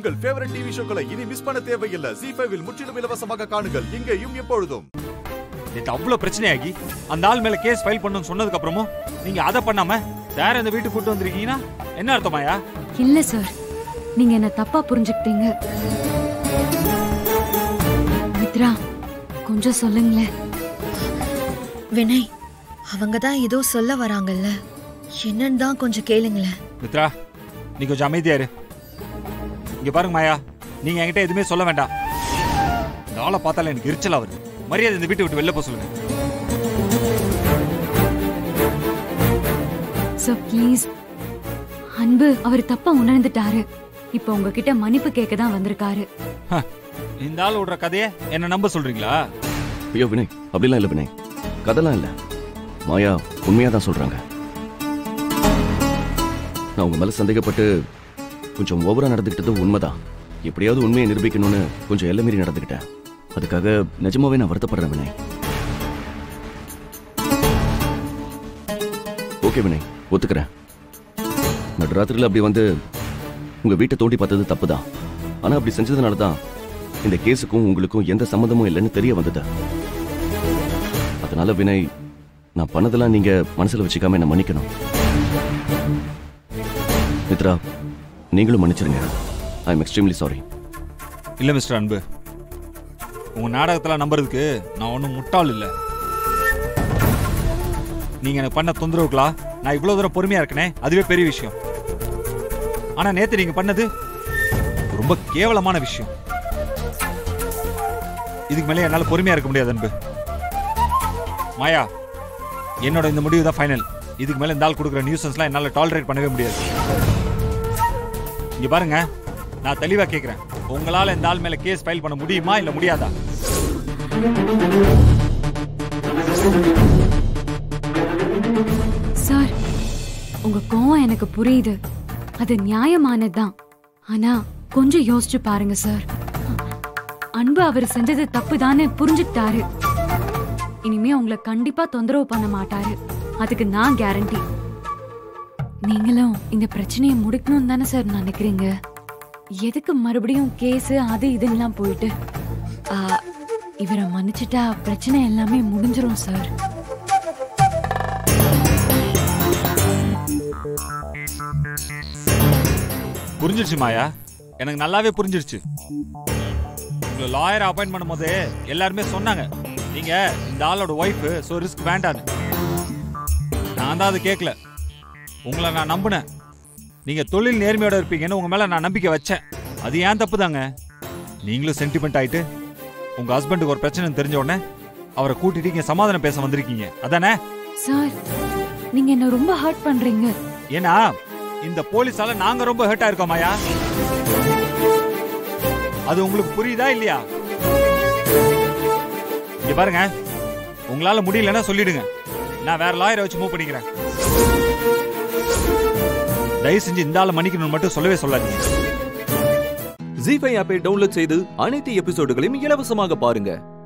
உங்கள் favourite TV ஷோக்களை இனி miss பண்ண தேவையில்லை ஜி ஃபைவில் முற்றிலும் இலவசமாக காணுங்கள் இங்கேயும் எப்பொழுதும் நேத்து அவ்வளவு பிரச்சனையாகி அந்த ஆள் மேல கேஸ் ஃபைல் பண்ணணும்னு சொன்னதுக்கு அப்புறமும் நீங்க அதை பண்ணாம வேற இந்த வீட்டுக்கு கூட்டு வந்திருக்கீங்கன்னா என்ன அர்த்தமாயா இல்ல சார் நீங்க என்ன தப்பா புரிஞ்சுக்கிட்டீங்க மித்ரா கொஞ்சம் சொல்லுங்களேன் வினய் அவங்க தான் ஏதோ சொல்ல வராங்கல்ல என்னன்னு தான் கொஞ்சம் கேளுங்களேன் மித்ரா நீ கொஞ்சம் அமைதியா இரு இங்க பாருங்க மாயா நீங்க என்கிட்ட எதுவுமே சொல்ல வேண்டாம் இந்த ஆளை பார்த்தால எனக்கு எரிச்சலா வருது மரியாதை இந்த வீட்டை விட்டு வெளில போக சொல்லுங்க சார் ப்ளீஸ் அன்பு அவர் தப்பா உணர்ந்துட்டாரு இப்போ உங்ககிட்ட மன்னிப்பு கேட்க தான் வந்திருக்காரு ஹ, இந்த ஆள் விடுற கதையை என்ன நம்ப சொல்றீங்களா ஐயோ வினய் அப்படிலாம் இல்லை வினய் கதெல்லாம் இல்லை மாயா உண்மையாக தான் சொல்கிறாங்க நான் உங்க மேலே சந்தேகப்பட்டு கொஞ்சம் ஓவராக நடந்துக்கிட்டது உண்மைதான் எப்படியாவது உண்மையை நிரூபிக்கணும்னு கொஞ்சம் எல்லை மீறி நடந்துக்கிட்டேன் அதுக்காக நிஜமாவே நான் வருத்தப்படுறேன் வினய் ஓகே வினய் ஒத்துக்கிறேன் நடுராத்திரியில் அப்படி வந்து உங்க வீட்டை தோண்டி பார்த்தது தப்பு தான் ஆனால் அப்படி செஞ்சதுனால தான் இந்த கேஸுக்கும் உங்களுக்கும் எந்த சம்மந்தமும் இல்லைன்னு தெரிய வந்தது அதனால வினய் நான் பண்ணதெல்லாம் நீங்க மனசுல வச்சுக்காம என்ன மன்னிக்கணும் மித்ரா நீங்களும் மன்னிச்சிருங்க ஐ எம் எக்ஸ்ட்ரீம்லி சாரி இல்ல மிஸ்டர் அன்பு உங்க நாடகத்துல நம்புறதுக்கு நான் ஒன்றும் முட்டாள் இல்ல நீங்க எனக்கு பண்ண தொந்தரவுகளா நான் இவ்வளவு தூரம் பொறுமையா இருக்கனே அதுவே பெரிய விஷயம் ஆனா நேத்து நீங்க பண்ணது ரொம்ப கேவலமான விஷயம் இதுக்கு மேலே என்னால பொறுமையா இருக்க முடியாது அன்பு மாயா என்னோட இந்த முடிவு தான் ஃபைனல் இதுக்கு மேல இந்த ஆள் கொடுக்குற நியூசன்ஸ்லாம் என்னால டாலரேட் பண்ணவே முடியாது இங்க பாருங்க நான் தெளிவா கேக்குறேன் உங்களால இந்த ஆள் மேல கேஸ் ஃபைல் பண்ண முடியுமா இல்ல முடியாதா சார் உங்க கோவம் எனக்கு புரியுது அது நியாயமானதுதான் ஆனா கொஞ்சம் யோசிச்சு பாருங்க சார் அன்பு அவர் செஞ்சது தப்பு புரிஞ்சுக்கிட்டாரு இனிமே உங்களை கண்டிப்பா தொந்தரவு பண்ண மாட்டாரு அதுக்கு நான் கேரண்டி நீங்களும் இந்த பிரச்சனையை முடிக்கணும்னு தானே சார் நினைக்கிறீங்க எதுக்கு மறுபடியும் கேஸ் அது இதுன்னெலாம் போயிட்டு ஆ, இவரை மன்னிச்சிட்டா பிரச்சனை எல்லாமே முடிஞ்சிரும் சார் புரிஞ்சிருச்சு மாயா எனக்கு நல்லாவே புரிஞ்சிருச்சு உங்களை லாயர் அப்பாயிண்ட் பண்ணும்போது எல்லாருமே சொன்னாங்க நீங்க இந்த ஆளோட ஒய்ஃப் ஸோ ரிஸ்க் வேண்டான்னு நான் தான் அது கேட்கல உங்களை நான் நம்பினேன் நீங்க தொழில் நேர்மையோட இருப்பீங்கன்னு உங்க மேல நான் நம்பிக்கை வச்சேன் அது ஏன் தப்பு தாங்க நீங்களும் சென்டிமெண்ட் ஆயிட்டு உங்க ஹஸ்பண்டுக்கு ஒரு பிரச்சனை தெரிஞ்ச உடனே அவரை கூட்டிட்டு இங்க சமாதானம் பேச வந்திருக்கீங்க அதானே சார் நீங்க என்ன ரொம்ப ஹர்ட் பண்றீங்க ஏன்னா இந்த போலீஸால நாங்க ரொம்ப ஹர்ட் ஆயிருக்கோம் மாயா அது உங்களுக்கு புரியுதா இல்லையா இங்க பாருங்க உங்களால முடியலன்னா சொல்லிடுங்க நான் வேற லாயரை வச்சு மூவ் பண்ணிக்கிறேன் தயவு செஞ்சு இந்த ஆளை மன்னிக்கணும்னு மட்டும் சொல்லவே சொல்லாதீங்க ஜி ஃபைவ் ஆப்பை டவுன்லோட் செய்து அனைத்து எபிசோடுகளையும் இலவசமாக பாருங்க